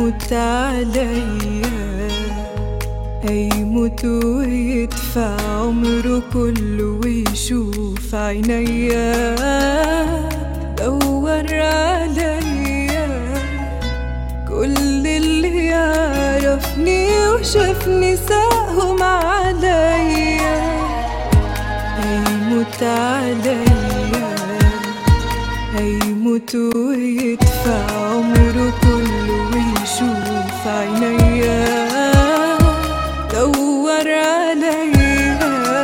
هيموت عليا هيموت ويدفع عمره كله ويشوف عينيا دور عليا كل اللي يعرفني وشافني ساهم عليا هيموت عليا هيموت ويدفع عمره كله ويشوف عينيا دور عليا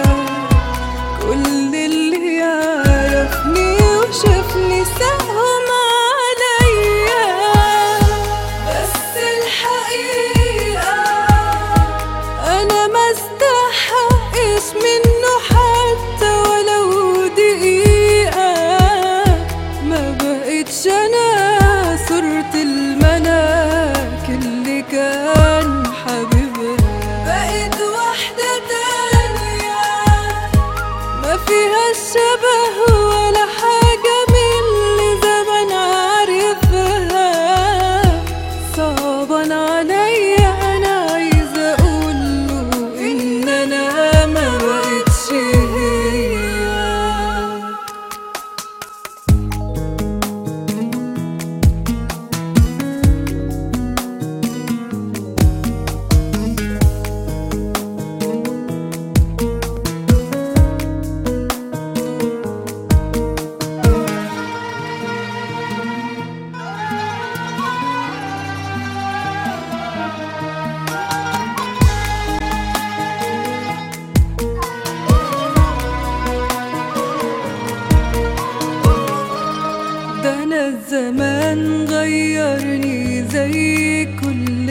كل اللي يعرفني وشافني ساهم عليا بس الحقيقة أنا ما استحقش منه حتى ولو دقيقة ما بقتش أنا صورة الملاك اللي كان حبيبها بقيت واحدة تانية ما فيها الشبه ولا حاجة من اللي زمان عارفها صعبان عليا أنا عايزة أقوله إن أنا ما بقتش هي ده انا الزمان غيرني زي كل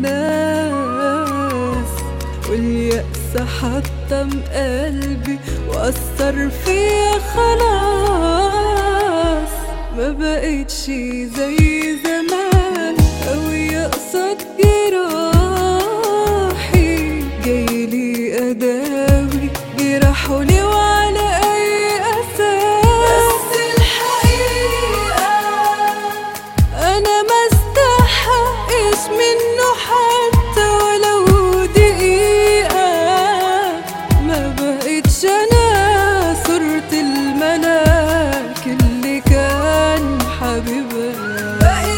الناس واليأس حطم قلبي وأثر فيا خلاص ما بقتش زي زمان أو يقصد جراحي جايلي أداوي جرحولي وعلى أي أساس بس الحقيقة أنا ما استحقش منه حتى ولو دقيقة ما بقتش أنا صورة الملاك اللي كان حبيبها بقيت